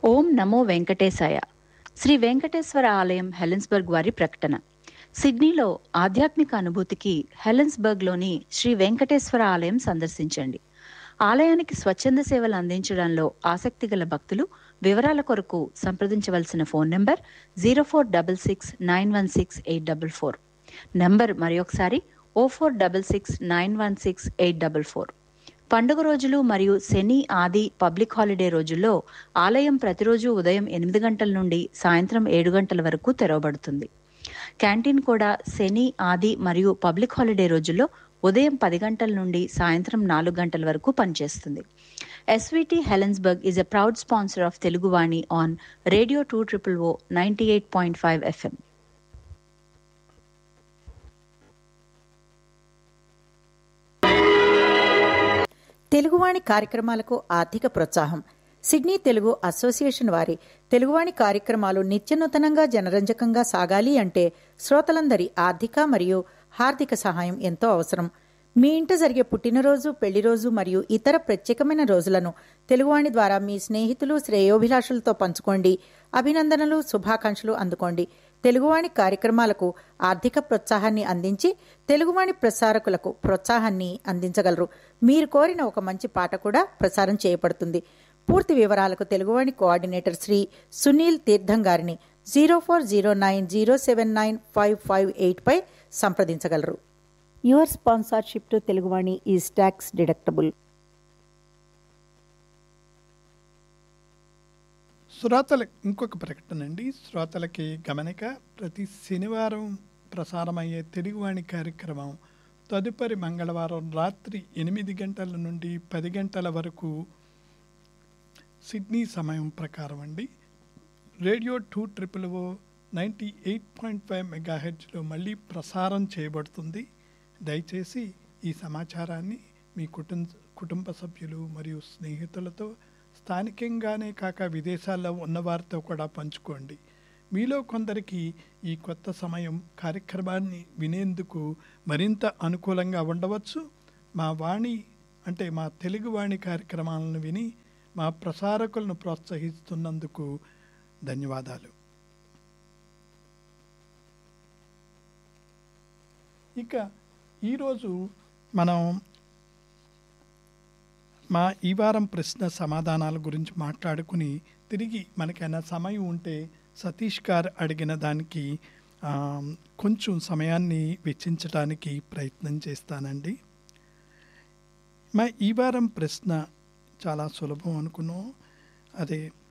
ఓం నమో వెంకటేశాయ శ్రీ వెంకటేశ్వర ఆలయం హెలెన్స్బర్గ్ వారి ప్రకటన సిడ్నీలో ఆధ్యాత్మిక అనుభూతికి హెలెన్స్బర్గ్లోని శ్రీ వెంకటేశ్వర ఆలయం సందర్శించండి ఆలయానికి స్వచ్ఛంద సేవలు అందించడంలో ఆసక్తి గల భక్తులు వివరాల కొరకు సంప్రదించవలసిన phone number zero four double six nine one six eight double four number మరొకసారి O four double six nine one six eight double four పండుగ రోజులు మరియు శని ఆది పబ్లిక్ హాలిడే రోజుల్లో ఆలయం ప్రతిరోజు ఉదయం ఎనిమిది గంటల నుండి సాయంత్రం ఏడు గంటల వరకు తెరవబడుతుంది క్యాంటీన్ కూడా శని ఆది మరియు పబ్లిక్ హాలిడే రోజుల్లో ఉదయం పది గంటల నుండి సాయంత్రం నాలుగు గంటల వరకు పనిచేస్తుంది SVT Helensburgh is a proud sponsor of Teluguvani on radio two triple O ninety eight point five FM Teluguvani కార్యక్రమాలకు ఆర్థిక ప్రోత్సాహం సిడ్నీ తెలుగు అసోసియేషన్ వారి తెలుగువాణి కార్యక్రమాలు నిత్యనూతనంగా జనరంజకంగా సాగాలి అంటే శ్రోతలందరి ఆర్థిక మరియు హార్దిక సహాయం ఎంతో అవసరం మీ ఇంట జరిగే పుట్టినరోజు పెళ్లిరోజు మరియు ఇతర ప్రత్యేకమైన రోజులను తెలుగువాణి ద్వారా మీ స్నేహితులు శ్రేయోభిలాషులతో పంచుకోండి అభినందనలు శుభాకాంక్షలు అందుకోండి తెలుగువాణి కార్యక్రమాలకు ఆర్థిక ప్రోత్సాహాన్ని అందించి తెలుగువాణి ప్రసారకులకు ప్రోత్సాహాన్ని అందించగలరు మీరు కోరిన ఒక మంచి పాట కూడా ప్రసారం చేయబడుతుంది పూర్తి వివరాలకు తెలుగువాణి కోఆర్డినేటర్ శ్రీ సునీల్ తీర్థం గారిని zero four zero nine zero seven nine five five eight పై సంప్రదించగలరు your sponsorship to Teluguvani is tax deductible శ్రోతల ఇంకొక ప్రకటన అండి శ్రోతలకి గమనిక ప్రతి శనివారం ప్రసారమయ్యే తెలుగువాణి కార్యక్రమం తదుపరి మంగళవారం రాత్రి ఎనిమిది గంటల నుండి పది గంటల వరకు సిడ్నీ సమయం ప్రకారం అండి radio two triple O ninety eight point five మెగాహెడ్జ్లో మళ్ళీ ప్రసారం చేయబడుతుంది దయచేసి ఈ సమాచారాన్ని మీ కుటుంబ కుటుంబ సభ్యులు మరియు స్నేహితులతో స్థానికంగానే కాక విదేశాల్లో ఉన్నవారితో కూడా పంచుకోండి మీలో కొందరికి ఈ కొత్త సమయం కార్యక్రమాన్ని వినేందుకు మరింత అనుకూలంగా ఉండవచ్చు మా వాణి అంటే మా తెలుగు వాణి కార్యక్రమాలను విని మా ప్రసారకులను ప్రోత్సహిస్తున్నందుకు ధన్యవాదాలు ఇక ఈరోజు మనం మా ఈ వారం ప్రశ్న సమాధానాల గురించి మాట్లాడుకుని తిరిగి మనకైనా సమయం ఉంటే సతీష్ గారు అడిగిన దానికి ఆ, కొంచెం సమయాన్ని వెచ్చించడానికి ప్రయత్నం చేస్తానండి మా ఈ వారం ప్రశ్న చాలా సులభం అనుకున్నాం అదే